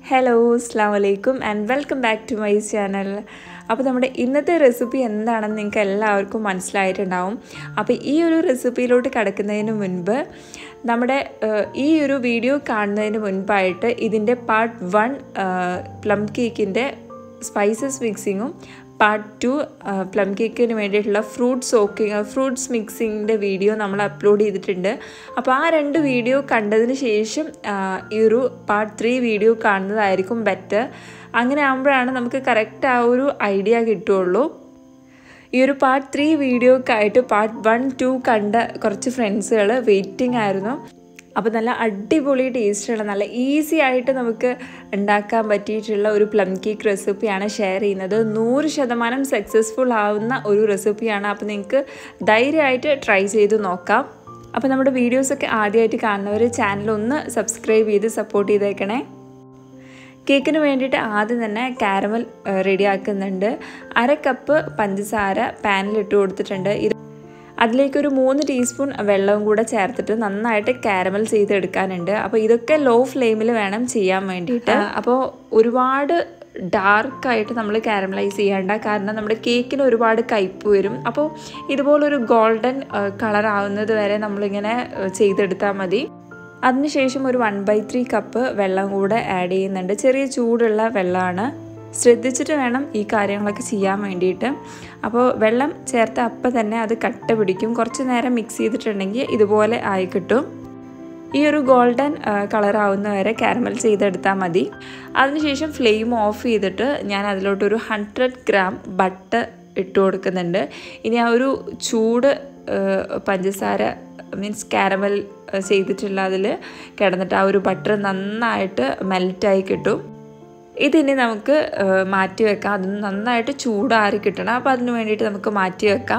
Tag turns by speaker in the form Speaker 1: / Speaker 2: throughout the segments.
Speaker 1: hello അസ്സാം വലൈക്കും and welcome back to my channel അപ്പോൾ നമ്മുടെ ഇന്നത്തെ റെസിപ്പി എന്താണെന്ന് നിങ്ങൾക്ക് എല്ലാവർക്കും മനസ്സിലായിട്ടുണ്ടാവും അപ്പോൾ ഈ ഒരു റെസിപ്പിയിലോട്ട് കിടക്കുന്നതിന് മുൻപ് നമ്മുടെ ഏഹ്, ഈ ഒരു വീഡിയോ കാണുന്നതിന് മുൻപായിട്ട് ഇതിൻ്റെ പാർട്ട് വൺ പ്ലം കേക്കിൻ്റെ സ്പൈസസ് മിക്സിങ്ങും പാർട്ട് ടു പ്ലം കേക്കിന് വേണ്ടിയിട്ടുള്ള ഫ്രൂട്ട് സോക്കിങ് ഫ്രൂട്ട്സ് മിക്സിങ്ങിൻ്റെ വീഡിയോ നമ്മൾ അപ്ലോഡ് ചെയ്തിട്ടുണ്ട് അപ്പോൾ ആ രണ്ട് വീഡിയോ കണ്ടതിന് ശേഷം ആ, ഈ ഒരു പാർട്ട് ത്രീ വീഡിയോ കാണുന്നതായിരിക്കും ബെറ്റർ അങ്ങനെ ആകുമ്പോഴാണ് നമുക്ക് കറക്റ്റ് ആ ഒരു ഐഡിയ കിട്ടുള്ളൂ ഈ ഒരു പാർട്ട് ത്രീ വീഡിയോക്കായിട്ട് പാർട്ട് വൺ ടു കണ്ട കുറച്ച് ഫ്രണ്ട്സുകൾ വെയിറ്റിംഗ് ആയിരുന്നു അപ്പോൾ നല്ല അടിപൊളി ടേസ്റ്റുള്ള നല്ല ഈസി ആയിട്ട് നമുക്ക് ഉണ്ടാക്കാൻ പറ്റിയിട്ടുള്ള ഒരു പ്ലം കേക്ക് റെസിപ്പിയാണ് ഷെയർ ചെയ്യുന്നത് നൂറ് ശതമാനം സക്സസ്ഫുൾ ആവുന്ന ഒരു റെസിപ്പിയാണ് അപ്പോൾ നിങ്ങൾക്ക് ധൈര്യമായിട്ട് ട്രൈ ചെയ്ത് നോക്കാം അപ്പോൾ നമ്മുടെ വീഡിയോസൊക്കെ ആദ്യമായിട്ട് കാണുന്നവർ ചാനൽ ഒന്ന് സബ്സ്ക്രൈബ് ചെയ്ത് സപ്പോർട്ട് ചെയ്തേക്കണേ കേക്കിന് വേണ്ടിയിട്ട് ആദ്യം തന്നെ കാരമൽ റെഡിയാക്കുന്നുണ്ട് അര കപ്പ് പഞ്ചസാര പാനിലിട്ട് കൊടുത്തിട്ടുണ്ട് ഇത് അതിലേക്കൊരു മൂന്ന് ടീസ്പൂൺ വെള്ളവും കൂടെ ചേർത്തിട്ട് നന്നായിട്ട് കാരമൽ ചെയ്തെടുക്കാനുണ്ട് അപ്പോൾ ഇതൊക്കെ ലോ ഫ്ലെയിമിൽ വേണം ചെയ്യാൻ വേണ്ടിയിട്ട് അപ്പോൾ ഒരുപാട് ഡാർക്കായിട്ട് നമ്മൾ കാരമലൈസ് ചെയ്യേണ്ട കാരണം നമ്മുടെ കേക്കിന് ഒരുപാട് കയ്പ്പ് വരും അപ്പോൾ ഇതുപോലൊരു ഗോൾഡൻ കളർ ആവുന്നത് വരെ നമ്മളിങ്ങനെ ഏഹ്, ചെയ്തെടുത്താൽ മതി അതിനുശേഷം ഒരു വൺ ബൈ ത്രീ കപ്പ് വെള്ളം കൂടെ ആഡ് ചെയ്യുന്നുണ്ട് ചെറിയ ചൂടുള്ള വെള്ളമാണ് ശ്രദ്ധിച്ചിട്ട് വേണം ഈ കാര്യങ്ങളൊക്കെ ചെയ്യാൻ വേണ്ടിയിട്ട് അപ്പോൾ വെള്ളം ചേർത്ത് അപ്പം തന്നെ അത് കട്ട പിടിക്കും കുറച്ച് നേരം മിക്സ് ചെയ്തിട്ടുണ്ടെങ്കിൽ ഇതുപോലെ ആയി കിട്ടും ഈ ഒരു ഗോൾഡൻ കളർ ആവുന്ന വരെ കാരമൽ ചെയ്തെടുത്താൽ മതി അതിനുശേഷം ഫ്ലെയിം ഓഫ് ചെയ്തിട്ട് ഞാൻ അതിലോട്ടൊരു ഹൺഡ്രഡ് ഗ്രാം ബട്ടർ ഇട്ട് കൊടുക്കുന്നുണ്ട് ഇനി ആ ഒരു ചൂട് ആ, പഞ്ചസാര മീൻസ് കാരമൽ ചെയ്തിട്ടുള്ള അതിൽ കിടന്നിട്ട് ആ ഒരു ബട്ടർ നന്നായിട്ട് മെൽറ്റായി കിട്ടും ഇതിനി നമുക്ക് ആ, മാറ്റി വെക്കാം അത് നന്നായിട്ട് ചൂടാറി കിട്ടണം അപ്പോൾ അതിന് വേണ്ടിയിട്ട് നമുക്ക് മാറ്റി വെക്കാം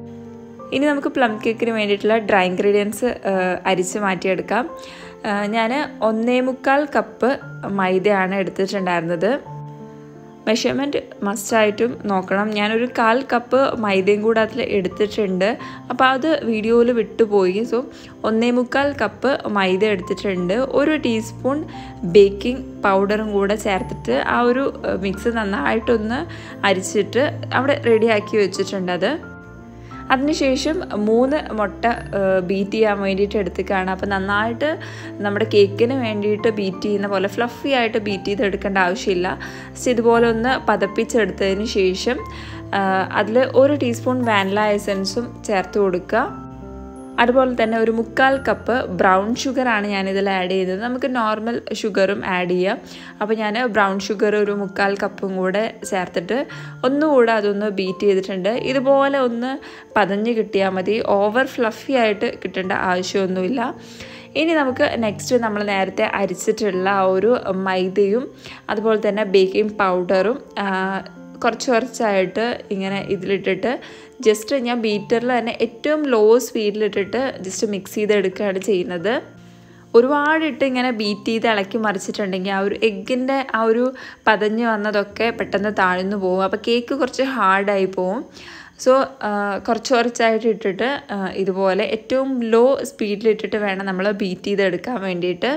Speaker 1: ഇനി നമുക്ക് പ്ലം കേക്കിന് വേണ്ടിയിട്ടുള്ള ഡ്രൈ ഇൻഗ്രീഡിയൻസ് അരിച്ച് മാറ്റിയെടുക്കാം ഞാൻ ഒന്നേ മുക്കാൽ കപ്പ് മൈദയാണ് എടുത്തിട്ടുണ്ടായിരുന്നത് മെഷർമെൻറ്റ് മസ്റ്റായിട്ടും നോക്കണം ഞാനൊരു കാൽ കപ്പ് മൈദയും കൂടെ അതിൽ എടുത്തിട്ടുണ്ട് അപ്പോൾ അത് വീഡിയോയിൽ വിട്ടുപോയി സോ ഒന്നേ മുക്കാൽ കപ്പ് മൈദ എടുത്തിട്ടുണ്ട് ഒരു ടീസ്പൂൺ ബേക്കിംഗ് പൗഡറും കൂടെ ചേർത്തിട്ട് ആ ഒരു മിക്സ് നന്നായിട്ടൊന്ന് അരിച്ചിട്ട് അവിടെ റെഡിയാക്കി വെച്ചിട്ടുണ്ട് അത് അതിനുശേഷം മൂന്ന് മുട്ട ബീറ്റ് ചെയ്യാൻ വേണ്ടിയിട്ട് എടുത്തേക്കാണ് അപ്പോൾ നന്നായിട്ട് നമ്മുടെ കേക്കിന് വേണ്ടിയിട്ട് ബീറ്റ് ചെയ്യുന്ന പോലെ ഫ്ലഫി ആയിട്ട് ബീറ്റ് ചെയ്തെടുക്കേണ്ട ആവശ്യമില്ല ജസ്റ്റ് ഇതുപോലെ ഒന്ന് പതപ്പിച്ചെടുത്തതിന് ശേഷം അതിൽ ഒരു ടീസ്പൂൺ വാനില എസൻസും ചേർത്ത് കൊടുക്കുക അതുപോലെ തന്നെ ഒരു മുക്കാൽ കപ്പ് ബ്രൗൺ ഷുഗറാണ് ഞാനിതിൽ ആഡ് ചെയ്തത് നമുക്ക് നോർമൽ ഷുഗറും ആഡ് ചെയ്യാം അപ്പോൾ ഞാൻ ബ്രൗൺ ഷുഗർ ഒരു മുക്കാൽ കപ്പും കൂടെ ചേർത്തിട്ട് ഒന്നുകൂടെ അതൊന്ന് ബീറ്റ് ചെയ്തിട്ടുണ്ട് ഇതുപോലെ ഒന്ന് പതഞ്ഞ് കിട്ടിയാൽ മതി ഓവർ ഫ്ലഫി ആയിട്ട് കിട്ടേണ്ട ആവശ്യമൊന്നുമില്ല ഇനി നമുക്ക് നെക്സ്റ്റ് നമ്മൾ നേരത്തെ അരിച്ചിട്ടുള്ള ആ ഒരു മൈദയും അതുപോലെ തന്നെ ബേക്കിംഗ് പൗഡറും കുറച്ച് കുറച്ചായിട്ട് ഇങ്ങനെ ഇതിലിട്ടിട്ട് ജസ്റ്റ് ഞാൻ ബീറ്ററിൽ തന്നെ ഏറ്റവും ലോ സ്പീഡിലിട്ടിട്ട് ജസ്റ്റ് മിക്സ് ചെയ്തെടുക്കുകയാണ് ചെയ്യുന്നത് ഒരുപാടിട്ട് ഇങ്ങനെ ബീറ്റ് ചെയ്ത് ഇളക്കി മറിച്ചിട്ടുണ്ടെങ്കിൽ ആ ഒരു എഗ്ഗിൻ്റെ ആ ഒരു പതഞ്ഞ് വന്നതൊക്കെ പെട്ടെന്ന് താഴ്ന്നു പോകും അപ്പോൾ കേക്ക് കുറച്ച് ഹാർഡായി പോവും സോ കുറച്ച് കുറച്ചായിട്ട് ഇട്ടിട്ട് ആ, ഇതുപോലെ ഏറ്റവും ലോ സ്പീഡിലിട്ടിട്ട് വേണം നമ്മൾ ബീറ്റ് ചെയ്തെടുക്കാൻ വേണ്ടിയിട്ട്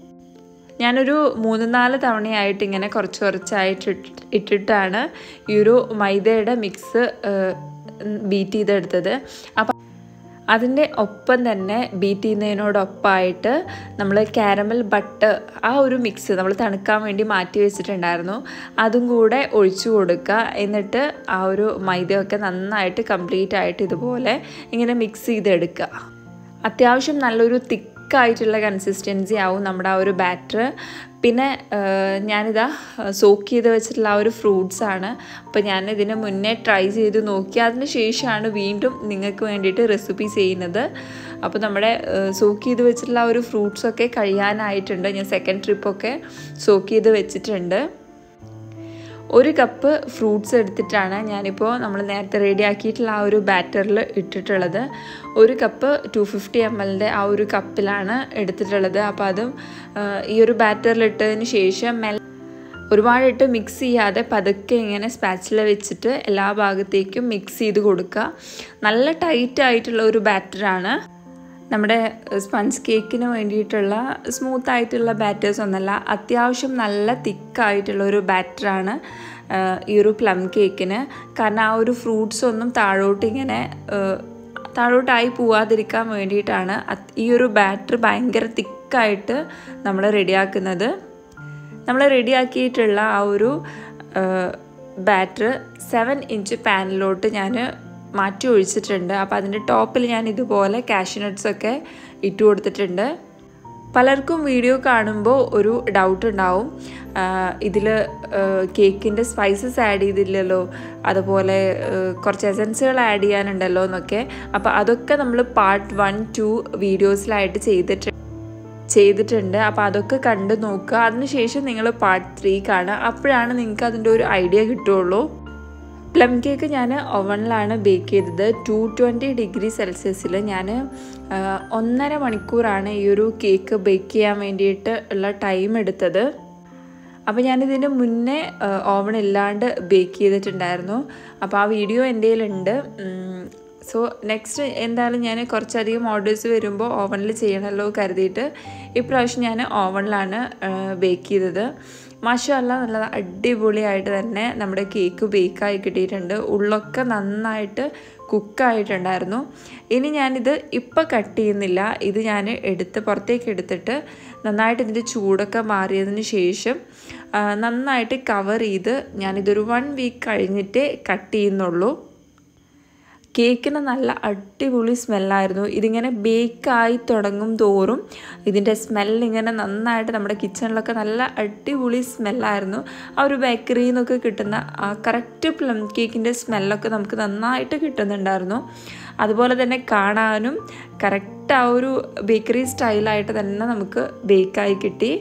Speaker 1: ഞാനൊരു മൂന്ന് നാല് തവണയായിട്ട് ഇങ്ങനെ കുറച്ച് കുറച്ചായിട്ട് ഇട്ട് ഇട്ടിട്ടാണ് ഈ ഒരു മൈദയുടെ മിക്സ് ബീറ്റ് ചെയ്തെടുത്തത് അപ്പം അതിൻ്റെ ഒപ്പം തന്നെ ബീറ്റ് ചെയ്യുന്നതിനോടൊപ്പമായിട്ട് നമ്മൾ കാരമൽ ബട്ടർ ആ ഒരു മിക്സ് നമ്മൾ തണുക്കാൻ വേണ്ടി മാറ്റി വെച്ചിട്ടുണ്ടായിരുന്നു അതും കൂടെ ഒഴിച്ചു കൊടുക്കുക എന്നിട്ട് ആ ഒരു മൈദയൊക്കെ നന്നായിട്ട് കംപ്ലീറ്റ് ആയിട്ട് ഇതുപോലെ ഇങ്ങനെ മിക്സ് ചെയ്തെടുക്കുക അത്യാവശ്യം നല്ലൊരു തിക്കായിട്ടുള്ള കൺസിസ്റ്റൻസി ആവും നമ്മുടെ ആ ഒരു ബാറ്റർ പിന്നെ ആ, ഞാനിതാ സോക്ക് ചെയ്ത് വെച്ചിട്ടുള്ള ആ ഒരു ഫ്രൂട്ട്സ് ആണ് അപ്പോൾ ഞാൻ ഇതിന് മുന്നേ ട്രൈ ചെയ്ത് നോക്കി അതിന് ശേഷമാണ് വീണ്ടും നിങ്ങൾക്ക് വേണ്ടിയിട്ട് റെസിപ്പി ചെയ്യുന്നത് അപ്പോൾ നമ്മുടെ സോക്ക് ചെയ്ത് വെച്ചിട്ടുള്ള ആ ഒരു ഫ്രൂട്ട്സൊക്കെ കഴിയാനായിട്ടുണ്ട് ഞാൻ സെക്കൻഡ് ട്രിപ്പൊക്കെ സോക്ക് ചെയ്ത് വെച്ചിട്ടുണ്ട് ഒരു കപ്പ് ഫ്രൂട്ട്സ് എടുത്തിട്ടാണ് ഞാനിപ്പോൾ നമ്മൾ നേരത്തെ റെഡി ആക്കിയിട്ടുള്ള ആ ഒരു ബാറ്ററിൽ ഇട്ടിട്ടുള്ളത് ഒരു കപ്പ് ടു ഫിഫ്റ്റി എം എല്ലിൻ്റെ ആ ഒരു കപ്പിലാണ് എടുത്തിട്ടുള്ളത് അപ്പോൾ അതും ആ, ഈ ഒരു ബാറ്ററിൽ ഇട്ടതിന് ശേഷം മെൽ ഒരുപാടിട്ട് മിക്സ് ചെയ്യാതെ പതുക്കെ ഇങ്ങനെ സ്പാച്ചില വെച്ചിട്ട് എല്ലാ ഭാഗത്തേക്കും മിക്സ് ചെയ്ത് കൊടുക്കുക നല്ല ടൈറ്റ് ആയിട്ടുള്ള ഒരു ബാറ്ററാണ് നമ്മുടെ സ്പഞ്ച് കേക്കിന് വേണ്ടിയിട്ടുള്ള സ്മൂത്ത് ആയിട്ടുള്ള ബാറ്റേഴ്സ് ഒന്നല്ല അത്യാവശ്യം നല്ല തിക്കായിട്ടുള്ള ഒരു ബാറ്ററാണ് ഈ ഒരു പ്ലം കേക്കിന് കാരണം ആ ഒരു ഫ്രൂട്ട്സ് ഒന്നും താഴോട്ട് ഇങ്ങനെ താഴോട്ടായി പോവാതിരിക്കാൻ വേണ്ടിയിട്ടാണ് ഈ ഒരു ബാറ്റർ ഭയങ്കര തിക്കായിട്ട് നമ്മൾ റെഡിയാക്കുന്നത് നമ്മൾ റെഡിയാക്കിയിട്ടുള്ള ആ ഒരു ബാറ്റർ സെവൻ ഇഞ്ച് പാനിലോട്ട് ഞാൻ മാറ്റി ഒഴിച്ചിട്ടുണ്ട് അപ്പോൾ അതിൻ്റെ ടോപ്പിൽ ഞാൻ ഇതുപോലെ കാഷ്യൂനട്ട്സൊക്കെ ഇട്ട് കൊടുത്തിട്ടുണ്ട് പലർക്കും വീഡിയോ കാണുമ്പോൾ ഒരു ഡൗട്ട് ഉണ്ടാവും ഇതിൽ കേക്കിൻ്റെ സ്പൈസസ് ആഡ് ചെയ്തില്ലല്ലോ അതുപോലെ കുറച്ച് എസൻസുകൾ ആഡ് ചെയ്യാനുണ്ടല്ലോ എന്നൊക്കെ അപ്പോൾ അതൊക്കെ നമ്മൾ പാർട്ട് വൺ ടു വീഡിയോസിലായിട്ട് ചെയ്തിട്ട് ചെയ്തിട്ടുണ്ട് അപ്പോൾ അതൊക്കെ കണ്ട് നോക്കുക അതിനുശേഷം നിങ്ങൾ പാർട്ട് ത്രീ കാണുക അപ്പോഴാണ് നിങ്ങൾക്ക് അതിൻ്റെ ഒരു ഐഡിയ കിട്ടുള്ളൂ പ്ലം കേക്ക് ഞാൻ ഓവനിലാണ് ബേക്ക് ചെയ്തത് ടു ട്വൻറ്റി ഡിഗ്രി സെൽഷ്യസിൽ ഞാൻ ഒന്നര മണിക്കൂറാണ് ഈ ഒരു കേക്ക് ബേക്ക് ചെയ്യാൻ വേണ്ടിയിട്ട് ഉള്ള ടൈം എടുത്തത് അപ്പോൾ ഞാനിതിന് മുന്നേ ഓവൺ ഇല്ലാണ്ട് ബേക്ക് ചെയ്തിട്ടുണ്ടായിരുന്നു അപ്പോൾ ആ വീഡിയോ എൻ്റെ കയ്യിലുണ്ട് സോ നെക്സ്റ്റ് എന്തായാലും ഞാൻ കുറച്ചധികം ഓർഡേഴ്സ് വരുമ്പോൾ ഓവനിൽ ചെയ്യണമല്ലോ കരുതിയിട്ട് ഇപ്രാവശ്യം ഞാൻ ഓവനിലാണ് ബേക്ക് ചെയ്തത് മാഷല്ല നല്ല അടിപൊളിയായിട്ട് തന്നെ നമ്മുടെ കേക്ക് ബേക്കായി കിട്ടിയിട്ടുണ്ട് ഉള്ളൊക്കെ നന്നായിട്ട് കുക്കായിട്ടുണ്ടായിരുന്നു ഇനി ഞാനിത് ഇപ്പം കട്ട് ചെയ്യുന്നില്ല ഇത് ഞാൻ എടുത്ത് പുറത്തേക്ക് എടുത്തിട്ട് നന്നായിട്ട് ഇതിൻ്റെ ചൂടൊക്കെ മാറിയതിന് ശേഷം നന്നായിട്ട് കവർ ചെയ്ത് ഞാനിതൊരു വൺ വീക്ക് കഴിഞ്ഞിട്ടേ കട്ട് ചെയ്യുന്നുള്ളൂ കേക്കിന് നല്ല അടിപൊളി സ്മെല്ലായിരുന്നു ഇതിങ്ങനെ ബേക്കായി തുടങ്ങും തോറും ഇതിൻ്റെ സ്മെല്ലിങ്ങനെ നന്നായിട്ട് നമ്മുടെ കിച്ചണിലൊക്കെ നല്ല അടിപൊളി സ്മെല്ലായിരുന്നു ആ ഒരു ബേക്കറിയിൽ നിന്നൊക്കെ കിട്ടുന്ന ആ കറക്റ്റ് പ്ലം കേക്കിൻ്റെ സ്മെല്ലൊക്കെ നമുക്ക് നന്നായിട്ട് കിട്ടുന്നുണ്ടായിരുന്നു അതുപോലെ തന്നെ കാണാനും കറക്റ്റ് ആ ഒരു ബേക്കറി സ്റ്റൈലായിട്ട് തന്നെ നമുക്ക് ബേക്കായി കിട്ടി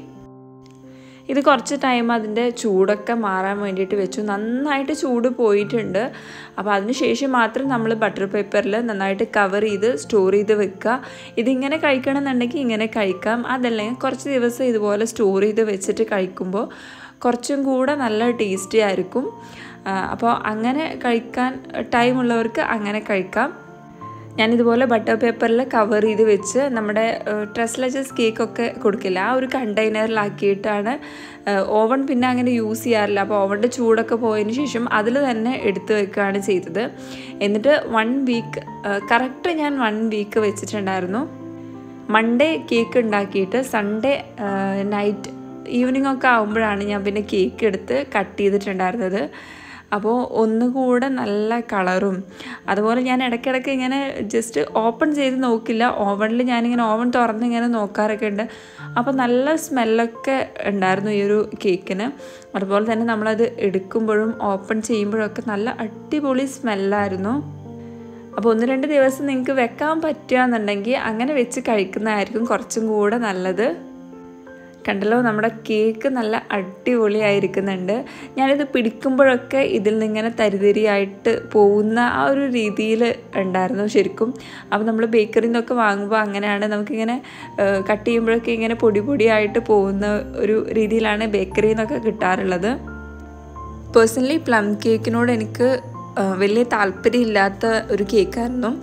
Speaker 1: ഇത് കുറച്ച് ടൈം അതിൻ്റെ ചൂടൊക്കെ മാറാൻ വേണ്ടിയിട്ട് വെച്ചു നന്നായിട്ട് ചൂട് പോയിട്ടുണ്ട് അപ്പോൾ അതിന് ശേഷം മാത്രം നമ്മൾ ബട്ടർ പേപ്പറിൽ നന്നായിട്ട് കവർ ചെയ്ത് സ്റ്റോർ ചെയ്ത് വെക്കുക ഇതിങ്ങനെ കഴിക്കണമെന്നുണ്ടെങ്കിൽ ഇങ്ങനെ കഴിക്കാം അതല്ലെങ്കിൽ കുറച്ച് ദിവസം ഇതുപോലെ സ്റ്റോർ ചെയ്ത് വെച്ചിട്ട് കഴിക്കുമ്പോൾ കുറച്ചും കൂടെ നല്ല ടേസ്റ്റി ആയിരിക്കും അപ്പോൾ അങ്ങനെ കഴിക്കാൻ ടൈമുള്ളവർക്ക് അങ്ങനെ കഴിക്കാം ഞാനിതുപോലെ ബട്ടർ പേപ്പറിൽ കവർ ചെയ്ത് വെച്ച് നമ്മുടെ ട്രസ്ലജസ് കേക്കൊക്കെ കൊടുക്കില്ല ആ ഒരു കണ്ടെയ്നറിലാക്കിയിട്ടാണ് ഓവൺ പിന്നെ അങ്ങനെ യൂസ് ചെയ്യാറില്ല അപ്പോൾ ഓവൻ്റെ ചൂടൊക്കെ പോയതിന് ശേഷം അതിൽ തന്നെ എടുത്ത് വെക്കുകയാണ് ചെയ്തത് എന്നിട്ട് വൺ വീക്ക് കറക്റ്റ് ഞാൻ വൺ വീക്ക് വെച്ചിട്ടുണ്ടായിരുന്നു മൺഡേ കേക്ക് ഉണ്ടാക്കിയിട്ട് സൺഡേ നൈറ്റ് ഈവനിങ് ഒക്കെ ആകുമ്പോഴാണ് ഞാൻ പിന്നെ കേക്ക് എടുത്ത് കട്ട് ചെയ്തിട്ടുണ്ടായിരുന്നത് അപ്പോൾ ഒന്നുകൂടെ നല്ല കളറും അതുപോലെ ഞാൻ ഇടയ്ക്കിടയ്ക്ക് ഇങ്ങനെ ജസ്റ്റ് ഓപ്പൺ ചെയ്ത് നോക്കില്ല ഓവണിൽ ഞാനിങ്ങനെ ഓവൺ തുറന്ന് ഇങ്ങനെ നോക്കാറൊക്കെ ഉണ്ട് അപ്പോൾ നല്ല സ്മെല്ലൊക്കെ ഉണ്ടായിരുന്നു ഈ ഒരു കേക്കിന് അതുപോലെ തന്നെ നമ്മളത് എടുക്കുമ്പോഴും ഓപ്പൺ ചെയ്യുമ്പോഴൊക്കെ നല്ല അടിപൊളി സ്മെല്ലായിരുന്നു അപ്പോൾ ഒന്ന് രണ്ട് ദിവസം നിങ്ങൾക്ക് വെക്കാൻ പറ്റുകയെന്നുണ്ടെങ്കിൽ അങ്ങനെ വെച്ച് കഴിക്കുന്നതായിരിക്കും കുറച്ചും കൂടെ നല്ലത് കണ്ടല്ലോ നമ്മുടെ കേക്ക് നല്ല അടിപൊളിയായിരിക്കുന്നുണ്ട് ഞാനിത് പിടിക്കുമ്പോഴൊക്കെ ഇതിൽ നിന്നിങ്ങനെ തരിതരിയായിട്ട് പോകുന്ന ആ ഒരു രീതിയിൽ ഉണ്ടായിരുന്നു ശരിക്കും അപ്പോൾ നമ്മൾ ബേക്കറിയിൽ നിന്നൊക്കെ വാങ്ങുമ്പോൾ അങ്ങനെയാണ് നമുക്കിങ്ങനെ കട്ട് ചെയ്യുമ്പോഴൊക്കെ ഇങ്ങനെ പൊടി പൊടിയായിട്ട് പോകുന്ന ഒരു രീതിയിലാണ് ബേക്കറിയിൽ നിന്നൊക്കെ കിട്ടാറുള്ളത് പേഴ്സണലി പ്ലം കേക്കിനോട് എനിക്ക് വലിയ താല്പര്യമില്ലാത്ത ഒരു കേക്കായിരുന്നു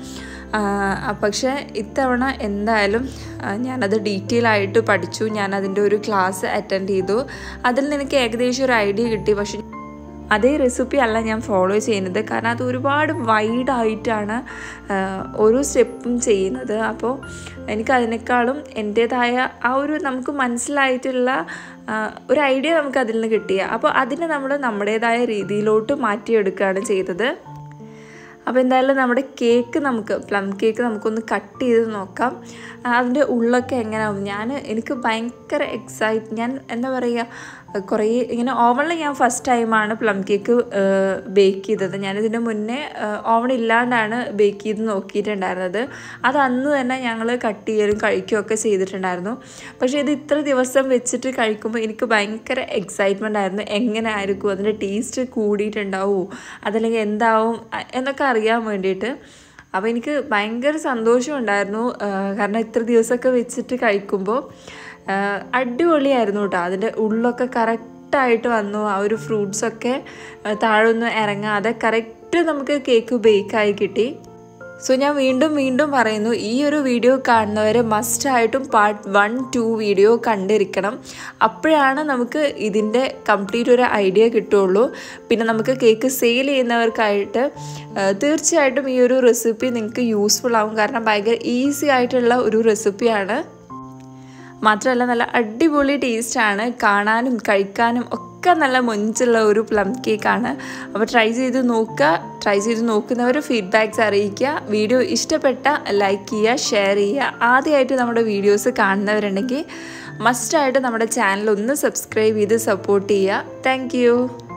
Speaker 1: പക്ഷേ ഇത്തവണ എന്തായാലും ഞാനത് ഡീറ്റെയിൽ ആയിട്ട് പഠിച്ചു ഞാൻ അതിൻ്റെ ഒരു ക്ലാസ് അറ്റൻഡ് ചെയ്തു അതിൽ നിനക്ക് ഏകദേശം ഒരു ഐഡിയ കിട്ടി പക്ഷെ അതേ റെസിപ്പി അല്ല ഞാൻ ഫോളോ ചെയ്യുന്നത് കാരണം അത് ഒരുപാട് വൈഡായിട്ടാണ് ഓരോ സ്റ്റെപ്പും ചെയ്യുന്നത് അപ്പോൾ എനിക്ക് അതിനേക്കാളും എൻ്റേതായ ആ ഒരു നമുക്ക് മനസ്സിലായിട്ടുള്ള ഒരു ഐഡിയ നമുക്ക് അതിൽ നിന്ന് കിട്ടിയ അപ്പോൾ അതിനെ നമ്മൾ നമ്മുടേതായ രീതിയിലോട്ട് മാറ്റിയെടുക്കുകയാണ് ചെയ്തത് അപ്പോൾ എന്തായാലും നമ്മുടെ കേക്ക് നമുക്ക് പ്ലം കേക്ക് നമുക്കൊന്ന് കട്ട് ചെയ്ത് നോക്കാം അതിൻ്റെ ഉള്ളൊക്കെ എങ്ങനെയാവും ഞാൻ എനിക്ക് ഭയങ്കര എക്സൈറ്റ് ഞാൻ എന്താ പറയുക കുറേ ഇങ്ങനെ ഓവണിൽ ഞാൻ ഫസ്റ്റ് ടൈമാണ് പ്ലം കേക്ക് ബേക്ക് ചെയ്തത് ഞാനിതിൻ്റെ മുന്നേ ഓവൺ ഇല്ലാണ്ടാണ് ബേക്ക് ചെയ്ത് നോക്കിയിട്ടുണ്ടായിരുന്നത് അത് അന്ന് തന്നെ ഞങ്ങൾ കട്ട് ചെയ്യലും കഴിക്കുകയൊക്കെ ചെയ്തിട്ടുണ്ടായിരുന്നു പക്ഷേ ഇത് ഇത്ര ദിവസം വെച്ചിട്ട് കഴിക്കുമ്പോൾ എനിക്ക് ഭയങ്കര എക്സൈറ്റ്മെൻ്റ് ആയിരുന്നു എങ്ങനെ ആയിരിക്കും അതിൻ്റെ ടേസ്റ്റ് കൂടിയിട്ടുണ്ടാവുമോ അതല്ലെങ്കിൽ എന്താവും എന്നൊക്കെ അറിയാൻ വേണ്ടിയിട്ട് അപ്പോൾ എനിക്ക് ഭയങ്കര സന്തോഷമുണ്ടായിരുന്നു കാരണം ഇത്ര ദിവസമൊക്കെ വെച്ചിട്ട് കഴിക്കുമ്പോൾ അടിപൊളിയായിരുന്നു കേട്ടോ അതിൻ്റെ ഉള്ളൊക്കെ കറക്റ്റായിട്ട് വന്നു ആ ഒരു ഫ്രൂട്ട്സൊക്കെ താഴൊന്നും ഇറങ്ങാതെ കറക്റ്റ് നമുക്ക് കേക്ക് ബേക്കായി കിട്ടി സോ ഞാൻ വീണ്ടും വീണ്ടും പറയുന്നു ഈ ഒരു വീഡിയോ കാണുന്നവർ മസ്റ്റായിട്ടും പാർട്ട് വൺ ടു വീഡിയോ കണ്ടിരിക്കണം അപ്പോഴാണ് നമുക്ക് ഇതിൻ്റെ കംപ്ലീറ്റ് ഒരു ഐഡിയ കിട്ടുള്ളൂ പിന്നെ നമുക്ക് കേക്ക് സെയിൽ ചെയ്യുന്നവർക്കായിട്ട് തീർച്ചയായിട്ടും ഈ ഒരു റെസിപ്പി നിങ്ങൾക്ക് യൂസ്ഫുൾ ആവും കാരണം ഭയങ്കര ഈസി ആയിട്ടുള്ള ഒരു റെസിപ്പിയാണ് മാത്രമല്ല നല്ല അടിപൊളി ടേസ്റ്റാണ് കാണാനും കഴിക്കാനും ഒക്കെ നല്ല മൊഞ്ചുള്ള ഒരു പ്ലം കേക്കാണ് അപ്പോൾ ട്രൈ ചെയ്ത് നോക്കുക ട്രൈ ചെയ്ത് നോക്കുന്നവർ ഫീഡ്ബാക്ക്സ് അറിയിക്കുക വീഡിയോ ഇഷ്ടപ്പെട്ട ലൈക്ക് ചെയ്യുക ഷെയർ ചെയ്യുക ആദ്യമായിട്ട് നമ്മുടെ വീഡിയോസ് കാണുന്നവരുണ്ടെങ്കിൽ മസ്റ്റായിട്ട് നമ്മുടെ ചാനൽ ഒന്ന് സബ്സ്ക്രൈബ് ചെയ്ത് സപ്പോർട്ട് ചെയ്യുക താങ്ക്